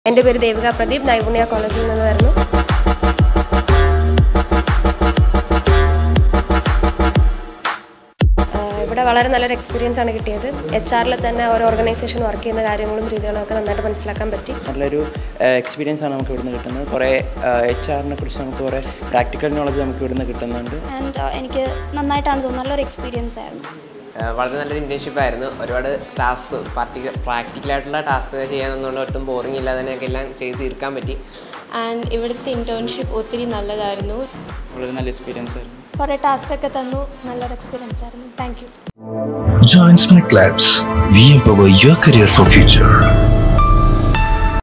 എൻ്റെ പേര് ദേവിക പ്രദീപ് നൈപുണ്യ കോളേജിൽ നിന്ന് വരുന്നു ആഹ് ഇവിടെ വളരെ നല്ലൊരു എക്സ്പീരിയൻസ് ആണ് കിട്ടിയത് എച്ച് ആറിൽ തന്നെ ഓരോ ഓർഗനൈസേഷൻ വർക്ക് ചെയ്യുന്ന കാര്യങ്ങളും രീതികളും ഒക്കെ നന്നായിട്ട് മനസ്സിലാക്കാൻ പറ്റി നല്ലൊരു എക്സ്പീരിയൻസ് ആണ് നമുക്ക് ഇവിടുന്ന് കിട്ടുന്നത് കുറേ എച്ച് ആറിനെ കുറിച്ച് നമുക്ക് കുറേ പ്രാക്ടിക്കൽ നോളജ് നമുക്ക് ഇവിടുന്ന് കിട്ടുന്നുണ്ട് ആൻഡ് എനിക്ക് നന്നായിട്ടാണ് തോന്നുന്നത് നല്ലൊരു എക്സ്പീരിയൻസ് ആയിരുന്നു ഏഹ് വളരെ നല്ലൊരു ഇൻറ്റേൺഷിപ്പ് ആയിരുന്നു ഒരുപാട് ടാസ്ക് പ്രാക്ടിക്കൽ പ്രാക്ടിക്കലായിട്ടുള്ള ടാസ്ക് ചെയ്യാമെന്നുകൊണ്ട് ഒട്ടും ബോറിംഗ് ഇല്ലാതെ തന്നെ ഒക്കെ എല്ലാം ചെയ്ത് തീർക്കാൻ പറ്റി ആൻഡ് ഇവിടുത്തെ ഇൻറ്റേൺഷിപ്പ് ഒത്തിരി നല്ലതായിരുന്നു വളരെ നല്ല എക്സ്പീരിയൻസ് ആയിരുന്നു കുറേ ടാസ്ക് ഒക്കെ തന്നു നല്ലൊരു എക്സ്പീരിയൻസ് ആയിരുന്നു thank you Join Smart Labs. We empower your career for future.